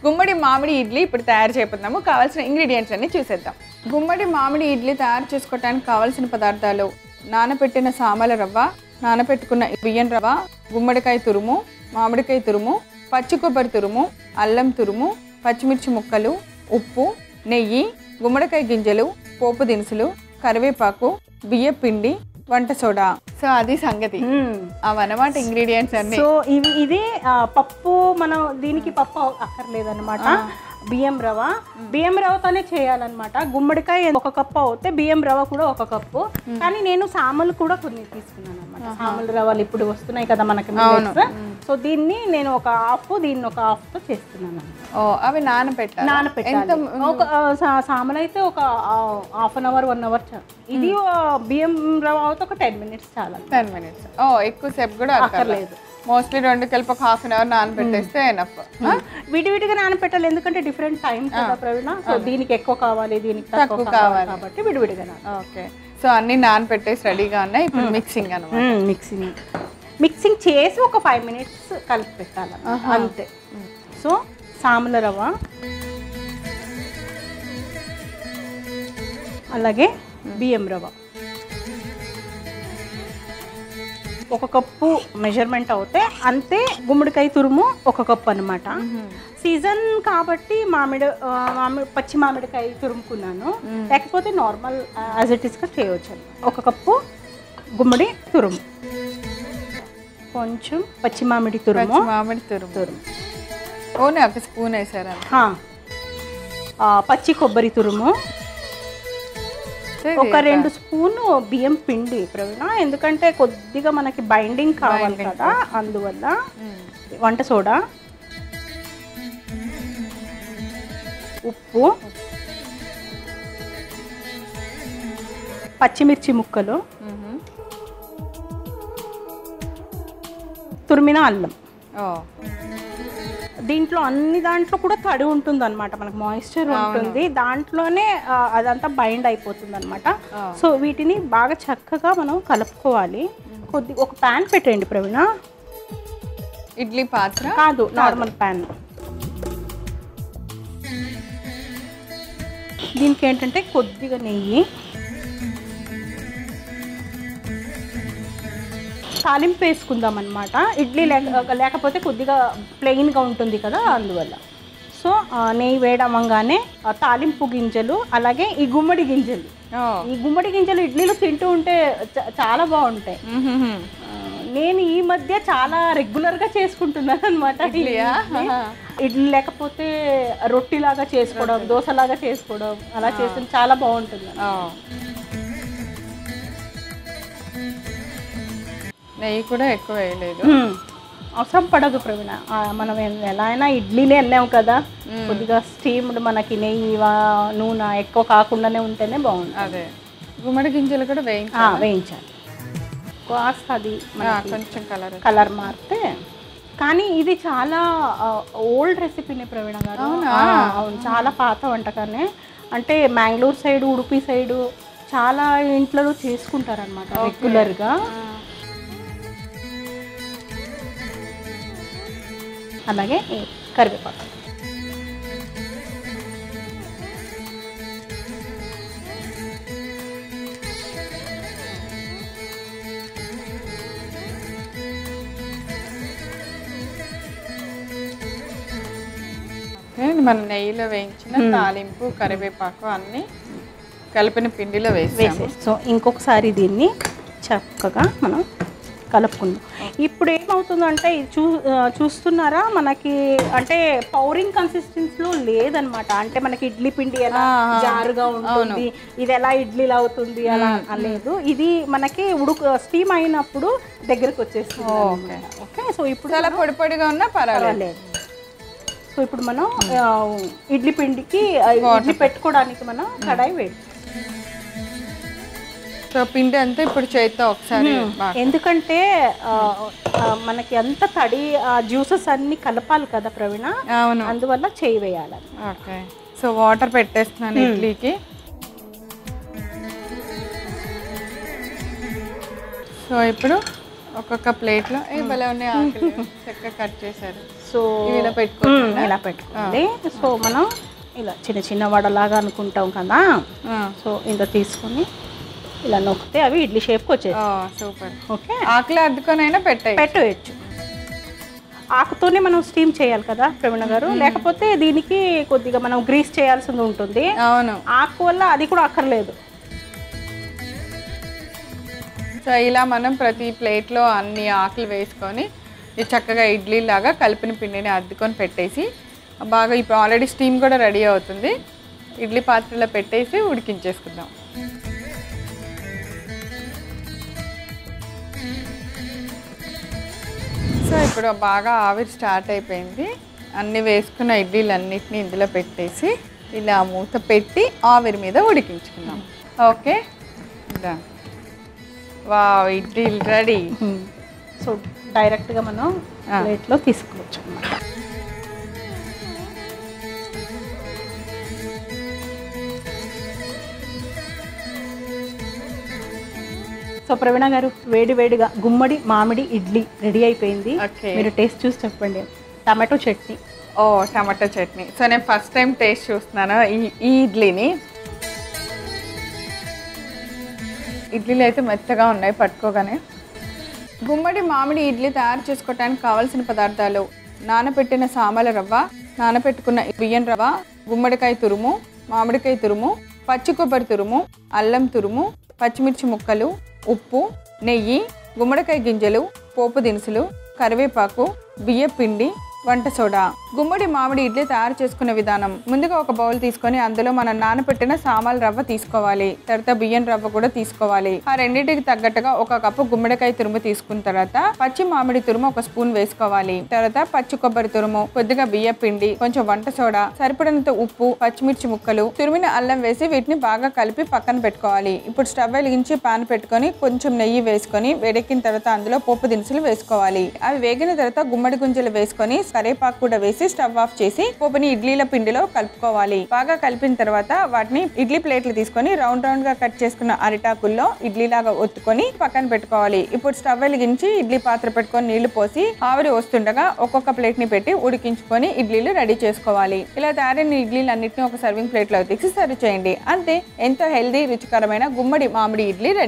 గుమ్మడి మామిడి ఇడ్లీ ఇప్పుడు తయారు చేయబోతున్నాము కావాల్సిన ఇంగ్రీడియంట్స్ అన్ని చూసేద్దాం గుమ్మడి మామిడి ఇడ్లీ తయారు చేసుకోవడానికి కావాల్సిన పదార్థాలు నానబెట్టిన సామల రవ్వ నానబెట్టుకున్న బియ్యం రవ్వ గుమ్మడికాయ తురుము మామిడికాయ తురుము పచ్చి కొబ్బరి తురుము అల్లం తురుము పచ్చిమిర్చి ముక్కలు ఉప్పు నెయ్యి గుమ్మడికాయ గింజలు పోపు దినుసులు కరివేపాకు బియ్య పిండి వంట సోడా సో అది సంగతి అవన్నమాట ఇంగ్రీడియంట్స్ అన్ని సో ఇవి ఇది ఆ, పప్పు మనం దీనికి పప్పు అక్కర్లేదన్నమాట బియ్యం రవ బియ్యం రవ్వతోనే చేయాలన్నమాట గుమ్మడికాయ ఒక కప్పు అవుతే బియ్యం రవ్వ కూడా ఒక కప్పు కానీ నేను సామలు కూడా కొన్ని తీసుకున్నాను అనమాట సామల రవ్వలు ఇప్పుడు వస్తున్నాయి కదా మనకి millets. సో దీన్ని నేను ఒక హాఫ్ దీన్ని ఒక హాఫ్ తో చేస్తున్నాను అన్నమాట. ఓ అవి నానబెట్టాలి నానపెట్టాలి ఒక ఆ, సా- సామలు అయితే ఒక half an hour one hour చాలు ఇది ఆ, బియ్యం రవ్వ అయితే ఒక టెన్ మినిట్స్ చాలా టెన్ మినిట్స్ ఓ ఎక్కువసేపు కూడా అక్కర్లేదు మోస్ట్లీ రెండు కలిపి ఒక హాఫ్ అన్ అవర్ నానబెట్టేస్తే ఎనఫ్ విడివిడిగా నానపెట్టాలి ఎందుకంటే డిఫరెంట్ టైం కదా ప్రవీణ సో దీనికి ఎక్కువ కావాలి దీనికి తక్కువ కావాలి కాబట్టి విడివిడిగా ఓకే సో అన్ని నానబెట్టేసి రెడీగా ఉన్నాయి ఇప్పుడు మిక్సింగ్ అనమాట మిక్సింగ్ మిక్సింగ్ చేసి ఒక ఫైవ్ మినిట్స్ కలిపి పెట్టాలి అంతే సో సాముల రవ్వ అలాగే బియ్యం రవ్వ ఒక కప్పు మెజర్మెంట్ అవుతే అంతే గుమ్మడికాయ తురుము ఒక కప్పు అనమాట సీజన్ కాబట్టి మామిడి ఆ, మామిడి పచ్చి మామిడికాయ తురుముకున్నాను లేకపోతే నార్మల్ యాజ్ ఇట్ ఈస్గా చేయవచ్చు ఒక కప్పు గుమ్మడి తురుము కొంచెం పచ్చి మామిడి తురుము మామిడి తురుము తురుము ఓనే ఒక స్పూన్ వేసారు హా. ఆ, పచ్చి కొబ్బరి తురుము ఒక రెండు స్పూను బియ్యం పిండి ప్రవీణ ఎందుకంటే కొద్దిగా మనకి బైండింగ్ కావాలి కదా అందువల్ల వంట సోడా ఉప్పు పచ్చిమిర్చి ముక్కలు తురిమిన అల్లం ఓ దీంట్లో అన్ని దాంట్లో కూడా తడి ఉంటుంది అనమాట మనకు మాయిశ్చర్ ఉంటుంది దాంట్లోనే ఆ, అదంతా బైండ్ అయిపోతుంది అనమాట సో వీటిని బాగా చక్కగా మనం కలుపుకోవాలి కొద్ది ఒక ప్యాన్ పెట్టండి ప్రవీణ ఇడ్లీ పాత్ర కాదు నార్మల్ ప్యాన్ దీనికి ఏంటంటే కొద్దిగా నెయ్యి తాలింపు వేసుకుందాం అనమాట ఇడ్లీ లేక లేకపోతే కొద్దిగా ప్లెయిన్గా ఉంటుంది కదా అందువల్ల సో ఆ, నెయ్యి వేయడమంగానే ఆ తాలింపు గింజలు అలాగే ఈ గుమ్మడి గింజలు ఓ ఈ గుమ్మడి గింజలు ఇడ్లీలు తింటూ ఉంటే చ- చాలా బాగుంటాయి మ్మ్హ్మ్. ఆ, నేను ఈ మధ్య చాలా రెగ్యులర్ గా చేసుకుంటున్నాను అనమాట ఇడ్లీ లేకపోతే రొట్టి లాగా చేసుకోవడం దోశలాగా చేసుకోవడం అలా చేస్తే చాలా బాగుంటుంది ఓ నెయ్యి కూడా ఎక్కువ వేయలేదు హ్మ్. అవసరం పడదు ప్రవీణ ఆ, మనం ఎ- ఎలా అయినా ఇడ్లీనే అన్నాం కదా కొద్దిగా స్టీమ్డ్ మనకి నెయ్యి వా- నూనె ఎక్కువ కాకుండానే ఉంటేనే బాగుంటుంది అదే గుమ్మడి గింజలు కూడా వేయించా ఆ, వేయించాలి కాస్త అది ఆ, కొంచెం కలర్ కలర్ మారితే కానీ ఇది చాలా ఓల్డ్ రెసిపీనే ప్రవీణ గారు ఆ, అవును చాలా పాత వంటకానే అంటే మ్యాంగ్లూర్ సైడ్ ఉడుపి సైడు చాలా ఇంట్లో చేసుకుంటారనమాట రెగ్యులర్గా అలాగే ఈ కరివేపాకు మన నెయ్యిలో వేయించిన తాలింపు కరివేపాకు అన్ని కలిపిన పిండిలో వేసాము వేసేసి సో ఇంకొకసారి దీన్ని చక్కగా మనం కలుపుకుందాం ఇప్పుడు ఏమవుతుందంటే ఇది చూ ఆ, చూస్తున్నారా మనకి అంటే పౌరింగ్ కన్సిస్టెన్సీలో లేదనమాట అంటే మనకి ఇడ్లీ పిండి ఎలా జారుగా ఉంటుంది ఇది ఎలా ఇడ్లీలు అవుతుంది అలా లేదు ఇది మనకి ఉడుకు స్టీమ్ అయినప్పుడు దగ్గరకు వచ్చేస్తుంది ఓకే సో ఇప్పుడు చాలా పొడి పొడిగా ఉన్నా పర్వాలేదు పర్వాలేదు సో ఇప్పుడు మనం ఆ, ఇడ్లీ పిండికి ఆ, ఇడ్లీ పెట్టుకోవడానికి మనం కడాయి వేడి సో పిండి అంతా ఇప్పుడు చేత్తో ఒకసారి బాగా ఎందుకంటే ఆ, ఆ, మనకి అంత తడి జ్యూసెస్ అన్ని కలపాలి కదా ప్రవీణ అవును అందువల్ల చేయి వేయాలి ఓకే సో వాటర్ పెట్టేస్తున్నాను ఇడ్లీకి సో ఇప్పుడు ఒక్కొక్క ప్లేట్లో ఏ భలే ఉన్నాయి ఆకులు చక్కగా కట్ చేశారు సో ఇవి ఇలా పెట్టుకోవచ్చు మ్మ్, ఇలా పెట్టుకోవాలి సో మనం ఇలా చిన్న చిన్న వడలాగా అనుకుంటాం కదా సో ఇంత తీసుకొని ఇలా నొక్కితే అవి ఇడ్లీ షేప్కి వచ్చేది సూపర్ ఓకే ఆకులు అద్దుకొనైనా పెట్టాయి పెట్టవేయచ్చు ఆకుతోనే మనం స్టీమ్ చేయాలి కదా ప్రవీణ గారు లేకపోతే దీనికి కొద్దిగా మనం గ్రీస్ చేయాల్సింది ఉంటుంది అవును ఆకు వల్ల అది కూడా అక్కర్లేదు సో ఇలా మనం ప్రతి ప్లేట్లో అన్ని ఆకులు వేసుకొని ఇది చక్కగా ఇడ్లీ లాగా కలిపిన పిండిని అద్దుకొని పెట్టేసి బాగా ఇప్పుడు ఆల్రెడీ స్టీమ్ కూడా రెడీ అవుతుంది ఇడ్లీ పాత్రలో పెట్టేసి ఉడికించేసుకుందాం సో ఇప్పుడు బాగా ఆవిరి స్టార్ట్ అయిపోయింది అన్ని వేసుకున్న ఇడ్లీలు అన్నిటిని ఇందులో పెట్టేసి ఇలా మూత పెట్టి ఆవిరి మీద ఉడికించుకుందాం ఓకే దా వావ్ ఇడ్లీలు రెడీ సో డైరెక్ట్గా మనం ప్లేట్లో తీసుకోవచ్చు అన్నమాట సో ప్రవీణ గారు వేడి వేడిగా గుమ్మడి మామిడి ఇడ్లీ రెడీ అయిపోయింది Okay. మీరు టేస్ట్ చూసి చెప్పండి టమాటో చట్నీ ఓ టమాటో చట్నీ సో నేను ఫస్ట్ టైం టేస్ట్ చూస్తున్నాను ఈ ఈ ఇడ్లీని ఇడ్లీలు అయితే మెత్తగా ఉన్నాయి పట్టుకోగానే గుమ్మడి మామిడి ఇడ్లీ తయారు చేసుకోవడానికి కావాల్సిన పదార్థాలు నానబెట్టిన సామల రవ్వ నానబెట్టుకున్న బియ్యం రవ్వ గుమ్మడికాయ తురుము మామిడికాయ తురుము పచ్చి కొబ్బరి తురుము అల్లం తురుము పచ్చిమిర్చి ముక్కలు ఉప్పు నెయ్యి గుమ్మడికాయ గింజలు పోపు దినుసులు కరివేపాకు బియ్య పిండి వంట సోడా గుమ్మడి మామిడి ఇడ్లీ తయారు చేసుకునే విధానం ముందుగా ఒక బౌల్ తీసుకొని అందులో మనం నానబెట్టిన సామాల రవ్వ తీసుకోవాలి తర్వాత బియ్యం రవ్వ కూడా తీసుకోవాలి ఆ రెండింటికి తగ్గట్టుగా ఒక కప్పు గుమ్మడికాయ తురుము తీసుకున్న తర్వాత పచ్చి మామిడి తురుము ఒక స్పూన్ వేసుకోవాలి తర్వాత పచ్చి కొబ్బరి తురుము కొద్దిగా బియ్య పిండి కొంచెం వంట సోడా సరిపడినంత ఉప్పు పచ్చిమిర్చి ముక్కలు తురిమిన అల్లం వేసి వీటిని బాగా కలిపి పక్కన పెట్టుకోవాలి ఇప్పుడు స్టవ్ వెలిగించి పాన్ పెట్టుకొని కొంచెం నెయ్యి వేసుకొని వేడెక్కిన తర్వాత అందులో పోపు దినుసులు వేసుకోవాలి అవి వేగిన తర్వాత గుమ్మడి గుంజలు వేసుకొని కరేపాకు కూడా వేసి స్టవ్ ఆఫ్ చేసి పోపుని ఇడ్లీల పిండిలో కలుపుకోవాలి బాగా కలిపిన తర్వాత వాటిని ఇడ్లీ ప్లేట్లు తీసుకొని రౌండ్ రౌండ్ గా కట్ చేసుకున్న అరిటాకుల్లో ఇడ్లీలాగా ఒత్తుకొని పక్కన పెట్టుకోవాలి ఇప్పుడు స్టవ్ వెలిగించి ఇడ్లీ పాత్ర పెట్టుకొని నీళ్లు పోసి ఆవిరి వస్తుండగా ఒక్కొక్క ప్లేట్ ని పెట్టి ఉడికించుకొని ఇడ్లీలు రెడీ చేసుకోవాలి ఇలా తయారైన ఇడ్లీలు అన్నింటినీ ఒక సర్వింగ్ ప్లేట్ లో తీసి సర్వ్ చేయండి అంతే ఎంతో హెల్దీ రుచికరమైన గుమ్మడి మామిడి ఇడ్లీ రెడీ